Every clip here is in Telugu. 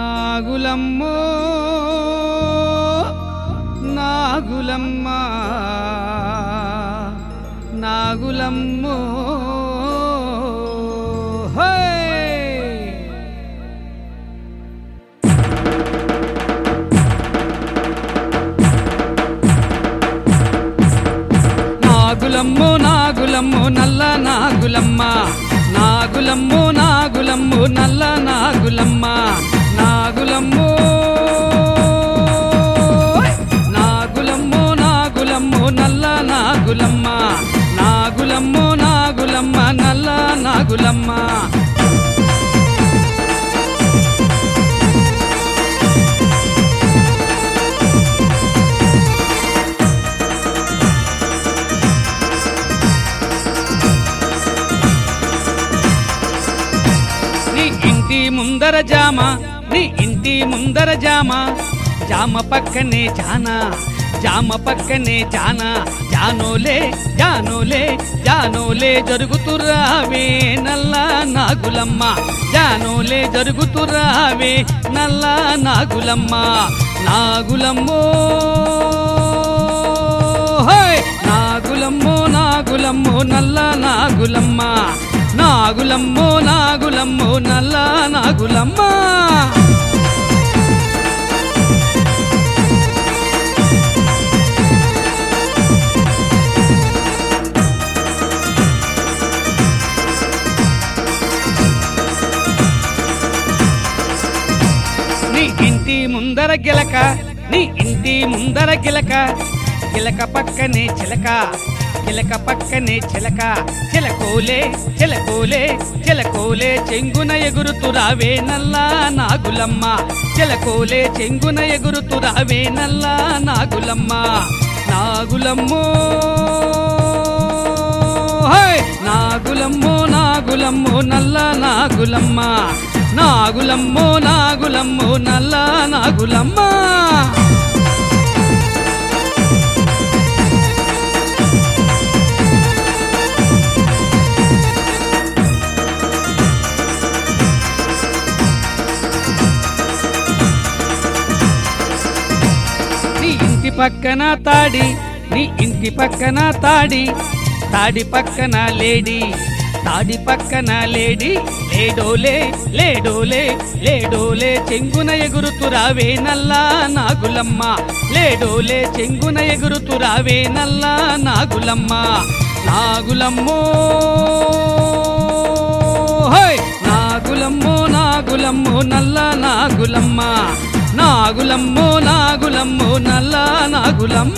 నాగులమ్మో నాగులమ్మ నాగులమ్మో హై నాగులమ్ము నాగులమ్ము నల్ల నాగులమ్మ నాగులమ్ము నాగులమ్ము నల్ల నాగులమ్మ నాగులమ్ము నాగులమ్ము నాగులమ్ము నల్ల నాగులమ్మ నాగులమ్ము నాగులమ్మ నల్ల నాగులమ్మ నీ ఇంటి ముందర జామ నీ ఇంటి ముందర జామ జామ పక్కనే జానా జామ పక్కనే జానా జానోలే జానోలే జానోలే జరుగుతురావే నల్ల నాగులమ్మ జానోలే జరుగుతురావే నల్ల నాగులమ్మ నాగులమ్మో హోయ్! నాగులమ్మో నాగులమ్మో నల్ల నాగులమ్మ నాగులమ్మో నాగులమ్మో నల్ల నాగులమ్మ నీ ఇంటి ముందర గిలక నీ ఇంటి ముందర గిలక గిలక పక్కనే చిలక చిలక పక్కనే చిలక చిలకోలే చిలకోలే చిలకోలే చెంగున ఎగురుతురావే నల్ల నాగులమ్మ చిలకోలే చెంగున ఎగురుతురావే నల్ల నాగులమ్మ నాగులమ్మో హై! నాగులమ్మో నాగులమ్మో నల్ల నాగులమ్మ నాగులమ్మో నాగులమ్మో నల్ల నాగులమ్మ నీ ఇంటి పక్కన తాడి నీ ఇంటి పక్కన తాడి తాడి పక్కన లేడి తాడి పక్కన లేడి లేడోలే లేడోలే లేడోలే చెంగున ఎగురుతురావే నల్లా నాగులమ్మ లేడోలే చెంగున ఎగురుతురావే నల్లా నాగులమ్మ నాగులమ్మో హోయ్! నాగులమ్మో నాగులమ్మో నల్ల నాగులమ్మ నాగులమ్మో నాగులమ్మో నల్ల నాగులమ్మ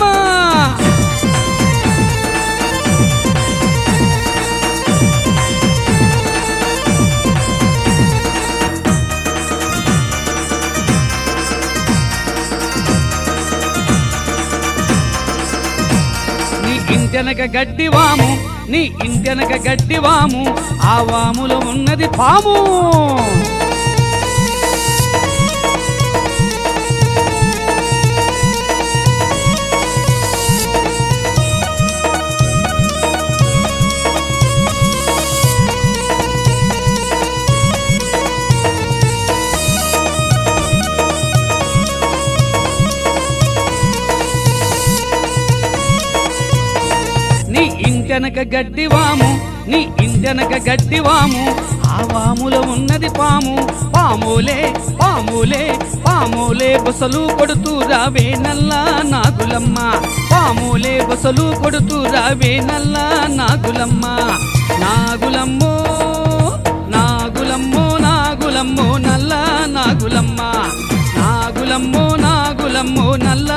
నీ ఇంటెనక గడ్డి వాము నీ ఇంటెనక గడ్డి వాము ఆ వాములో ఉన్నది పాము నీ ఇంటెనక గడ్డి వాము నీ ఇంటెనక గడ్డి వాము ఆ వాములో ఉన్నది పాము పాములే పాములే పాములే బుసలు కొడుతూ రావే నల్ల నాగులమ్మ పాములే బుసలు కొడుతూ రావే నల్ల నాగులమ్మ నాగులమ్మో నాగులమ్మో నాగులమ్మో నల్ల నాగులమ్మ నాగులమ్మో నాగులమ్మో నల్ల